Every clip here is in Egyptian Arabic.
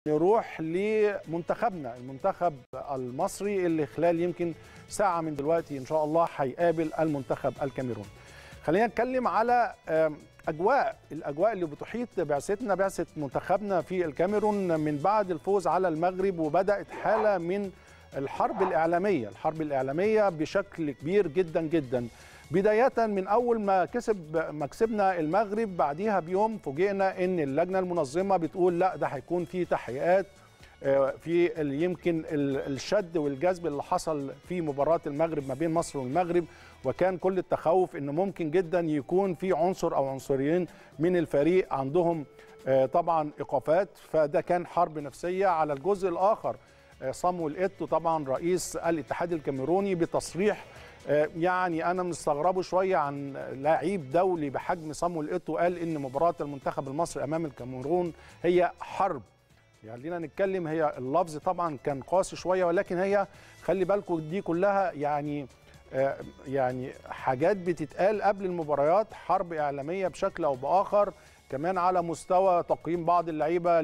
نروح لمنتخبنا المنتخب المصري اللي خلال يمكن ساعة من دلوقتي إن شاء الله هيقابل المنتخب الكاميروني خلينا نتكلم على آم، أجواء الأجواء اللي بتحيط بعثتنا بعثة منتخبنا في الكاميرون من بعد الفوز على المغرب وبدأت حالة من الحرب الإعلامية الحرب الإعلامية بشكل كبير جدا جدا بداية من أول ما كسب ما كسبنا المغرب بعديها بيوم فوجئنا إن اللجنة المنظمة بتقول لا ده هيكون في تحقيقات آه، في ال- يمكن ال- الشد والجذب اللي حصل في مباراة المغرب ما بين مصر والمغرب وكان كل التخوف إن ممكن جدا يكون في عنصر أو عنصرين من الفريق عندهم آه، طبعا إيقافات فده كان حرب نفسية على الجزء الآخر آه، صامويل إيتو طبعا رئيس الاتحاد الكاميروني بتصريح آه، يعني انا مستغربه شويه عن لعيب دولي بحجم صامويل ايتو قال ان مباراه المنتخب المصري امام الكاميرون هي حرب يعني خلينا نتكلم هي اللفظ طبعا كان قاسي شويه ولكن هي خلي بالكم دي كلها يعني آه، يعني حاجات بتتقال قبل المباريات حرب اعلاميه بشكل او باخر كمان على مستوى تقييم بعض اللعيبه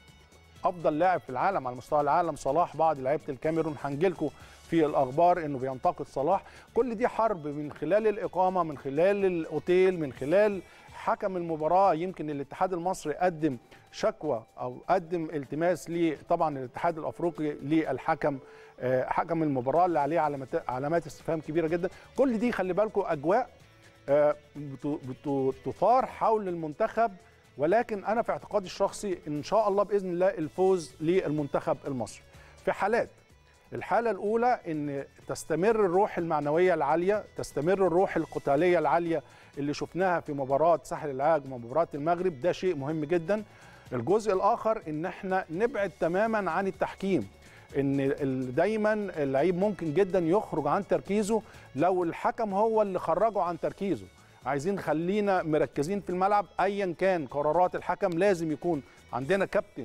افضل لاعب في العالم على مستوى العالم صلاح بعض لعيبه الكاميرون هنجيلكم في الاخبار انه بينتقد صلاح كل دي حرب من خلال الاقامه من خلال الاوتيل من خلال حكم المباراه يمكن الاتحاد المصري قدم شكوى او قدم التماس ل طبعا الاتحاد الافريقي للحكم آه، حكم المباراه اللي عليه علامات علامات استفهام كبيره جدا كل دي خلي بالكم اجواء آه، بت- بت- تثار حول المنتخب ولكن انا في اعتقادي الشخصي ان شاء الله باذن الله الفوز للمنتخب المصري في حالات الحالة الأولى إن تستمر الروح المعنوية العالية، تستمر الروح القتالية العالية اللي شفناها في مباراة ساحل العاج ومباراة المغرب، ده شيء مهم جدا. الجزء الآخر إن إحنا نبعد تماما عن التحكيم. إن ال- دايما اللعيب ممكن جدا يخرج عن تركيزه لو الحكم هو اللي خرجه عن تركيزه. عايزين خلينا مركزين في الملعب ايا كان قرارات الحكم لازم يكون عندنا كابتن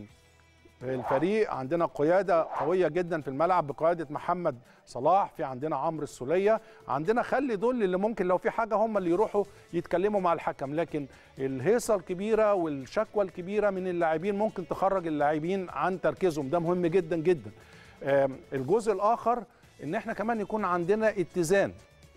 الفريق عندنا قياده قويه جدا في الملعب بقياده محمد صلاح في عندنا عمرو السوليه عندنا خلي دول اللي ممكن لو في حاجه هم اللي يروحوا يتكلموا مع الحكم لكن الهيصه الكبيره والشكوى الكبيره من اللاعبين ممكن تخرج اللاعبين عن تركيزهم ده مهم جدا جدا آم، الجزء الاخر ان احنا كمان يكون عندنا اتزان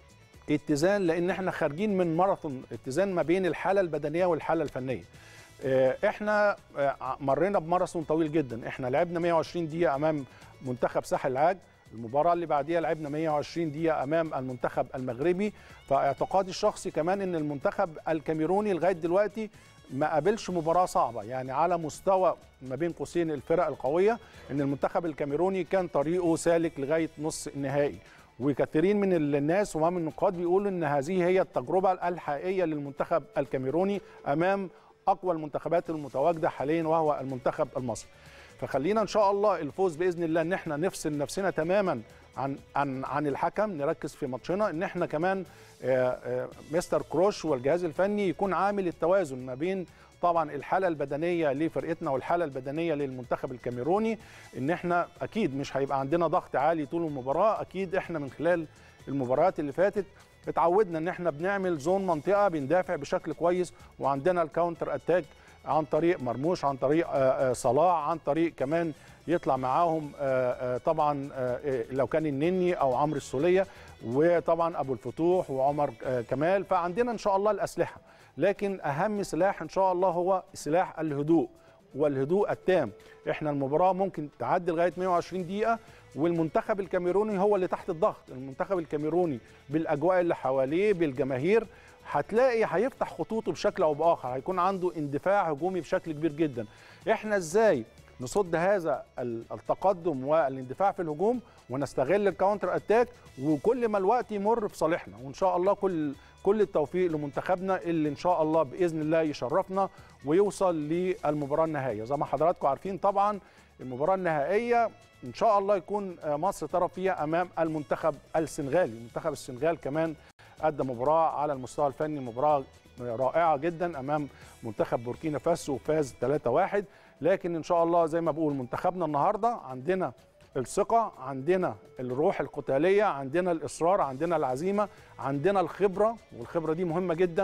اتزان لان احنا خارجين من ماراثون اتزان ما بين الحاله البدنيه والحاله الفنيه آه، احنا آه، مرينا بماراثون طويل جدا احنا لعبنا 120 دقيقه امام منتخب ساحل العاج المباراه اللي بعديها لعبنا 120 دقيقه امام المنتخب المغربي فاعتقادي الشخصي كمان ان المنتخب الكاميروني لغايه دلوقتي ما قابلش مباراه صعبه يعني على مستوى ما بين قوسين الفرق القويه ان المنتخب الكاميروني كان طريقه سالك لغايه نص النهائي وكثيرين من الناس ومن النقاد بيقولوا ان هذه هي التجربه الحقيقيه للمنتخب الكاميروني امام اقوى المنتخبات المتواجده حاليا وهو المنتخب المصري فخلينا ان شاء الله الفوز باذن الله ان احنا نفصل نفسنا تماما عن عن عن الحكم نركز في ماتشنا ان احنا كمان آه، آه، مستر كروش والجهاز الفني يكون عامل التوازن ما بين طبعا الحاله البدنيه لفرقتنا والحاله البدنيه للمنتخب الكاميروني ان احنا اكيد مش هيبقى عندنا ضغط عالي طول المباراه اكيد احنا من خلال المباريات اللي فاتت اتعودنا ان احنا بنعمل زون منطقه بندافع بشكل كويس وعندنا الكاونتر اتاك عن طريق مرموش عن طريق آه، آه، صلاح عن طريق كمان يطلع معاهم آه، آه، طبعا آه، آه، لو كان النني او عمرو السوليه وطبعا ابو الفتوح وعمر آه، كمال فعندنا ان شاء الله الاسلحه لكن اهم سلاح ان شاء الله هو سلاح الهدوء والهدوء التام احنا المباراه ممكن تعدي لغايه 120 دقيقه والمنتخب الكاميروني هو اللي تحت الضغط المنتخب الكاميروني بالاجواء اللي حواليه بالجماهير هتلاقي هيفتح خطوطه بشكل او باخر هيكون عنده اندفاع هجومي بشكل كبير جدا احنا ازاي نصد هذا ال- التقدم والاندفاع في الهجوم ونستغل الكاونتر اتاك وكل ما الوقت يمر في صالحنا وان شاء الله كل كل التوفيق لمنتخبنا اللي ان شاء الله باذن الله يشرفنا ويوصل للمباراه النهائيه زي ما حضراتكم عارفين طبعا المباراه النهائيه ان شاء الله يكون آه، مصر طرف فيها امام المنتخب السنغالي منتخب السنغال كمان ادى مباراه على المستوى الفني مباراه رائعه جدا امام منتخب بوركينا فاسو وفاز 3-1 لكن ان شاء الله زي ما بقول منتخبنا النهارده عندنا الثقة عندنا الروح القتالية عندنا الإصرار عندنا العزيمة عندنا الخبرة والخبرة دي مهمة جدا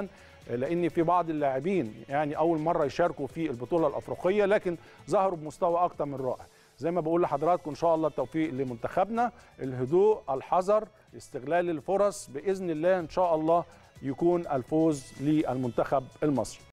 لان في بعض اللاعبين يعني اول مره يشاركوا في البطوله الافريقيه لكن ظهروا بمستوى اكتر من رائع زي ما بقول لحضراتكم ان شاء الله التوفيق لمنتخبنا الهدوء الحذر استغلال الفرص باذن الله ان شاء الله يكون الفوز للمنتخب المصري